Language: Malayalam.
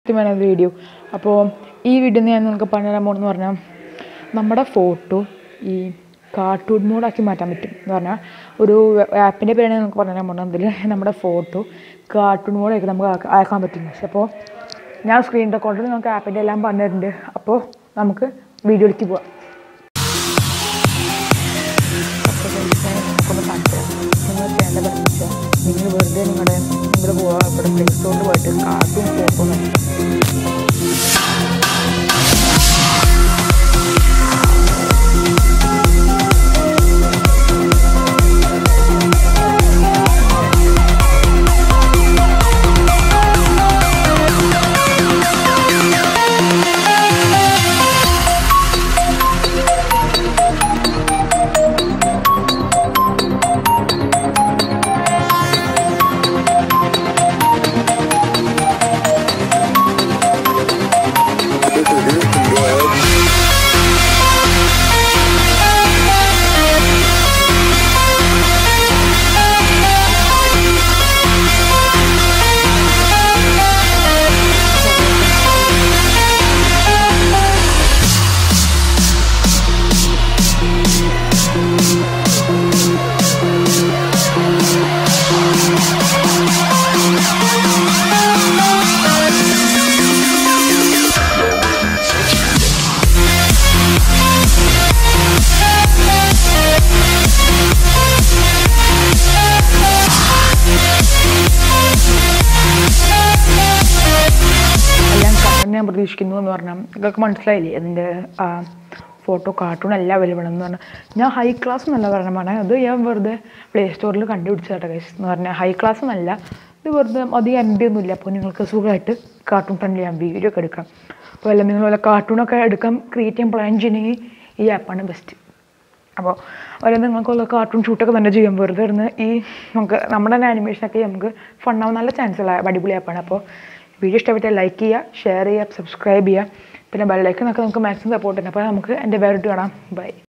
കൃത്യമായ വീഡിയോ അപ്പോൾ ഈ വീഡിയോ ഞാൻ നിങ്ങൾക്ക് പറഞ്ഞു തരാൻ പോകുന്നത് പറഞ്ഞാൽ നമ്മുടെ ഫോട്ടോ ഈ കാർട്ടൂൺ മോഡാക്കി മാറ്റാൻ പറ്റും എന്ന് പറഞ്ഞാൽ ഒരു ആപ്പിൻ്റെ പേരാണ് നിങ്ങൾക്ക് പറഞ്ഞു തരാൻ പോകുന്നത് അതിൽ നമ്മുടെ ഫോട്ടോ കാർട്ടൂൺ മോഡാക്കി നമുക്ക് ആക്ക- ആക്കാൻ പറ്റും പക്ഷേ അപ്പോൾ ഞാൻ സ്ക്രീൻ റെക്കോർഡിൽ നിങ്ങൾക്ക് ആപ്പിൻ്റെ എല്ലാം പറഞ്ഞു തരുന്നുണ്ട് അപ്പോൾ നമുക്ക് വീഡിയോയിലേക്ക് പോവാം അപ്പോൾ guys, ഞാൻ നിങ്ങൾക്കൊന്ന് കാണിച്ചു തരാം നിങ്ങൾ ചെയ്യേണ്ടത് എന്താണെന്ന് വെച്ചാൽ നിങ്ങൾ വെറുതെ നിങ്ങളുടെ നിങ്ങൾ പോവുക ഇവിടെ പ്ലേ സ്റ്റോറിൽ പോയിട്ട് കാർട്ടൂൺ ഫോട്ടോ നോക്കുക Introduce and go ahead. എല്ലാം കാണാൻ ഞാൻ പ്രതീക്ഷിക്കുന്നു എന്ന് പറഞ്ഞാൽ നിങ്ങൾക്ക് മനസ്സിലായില്ലേ അതിൻ്റെ ഫോട്ടോ കാർട്ടൂൺ എല്ലാം അവൈലബിൾ എന്ന് പറഞ്ഞാൽ ഞാൻ ഹൈ ക്ലാസ് എന്നല്ല പറഞ്ഞാണ് അത് ഞാൻ വെറുതെ പ്ലേ സ്റ്റോറിൽ കണ്ടുപിടിച്ചതാട്ടെ ഗൈസ് എന്ന് പറഞ്ഞാൽ ഹൈ ക്ലാസ് എന്നല്ല ഇത് വെറുതെ അധികം എം ബി ഒന്നുമില്ല അപ്പോൾ നിങ്ങൾക്ക് സുഖമായിട്ട് കാർട്ടൂൺ ഫ്രണ്ട്ലി ഞാൻ വീഡിയോ ഒക്കെ എടുക്കാം അപ്പോൾ എല്ലാം നിങ്ങൾ വല്ല കാർട്ടൂണൊക്കെ എടുക്കാൻ ക്രിയേറ്റ് ചെയ്യാൻ പ്ലാൻ ചെയ്യണമെങ്കിൽ ഈ ആപ്പാണ് ബെസ്റ്റ് അപ്പോൾ അതുപോലെ നിങ്ങൾക്കുള്ള കാർട്ടൂൺ ഷൂട്ടൊക്കെ തന്നെ ചെയ്യാൻ വെറുതെ ഇരുന്ന് ഈ നമുക്ക് നമ്മുടെ തന്നെ ആനിമേഷനൊക്കെ നമുക്ക് ഫണ്ടാവാൻ നല്ല ചാൻസ് ഉള്ള അടിപൊളി ആപ്പാണ് അപ്പോൾ വീഡിയോ ഇഷ്ടപ്പെട്ടാൽ ലൈക്ക് ചെയ്യുക ഷെയർ ചെയ്യുക സബ്സ്ക്രൈബ് ചെയ്യുക പിന്നെ ബെല്ലൈക്കനൊക്കെ നമുക്ക് മാക്സിമം സപ്പോർട്ട് ചെയ്യുന്നത് അപ്പോൾ നമുക്ക് എൻ്റെ വേറിട്ട് കാണാം ബൈ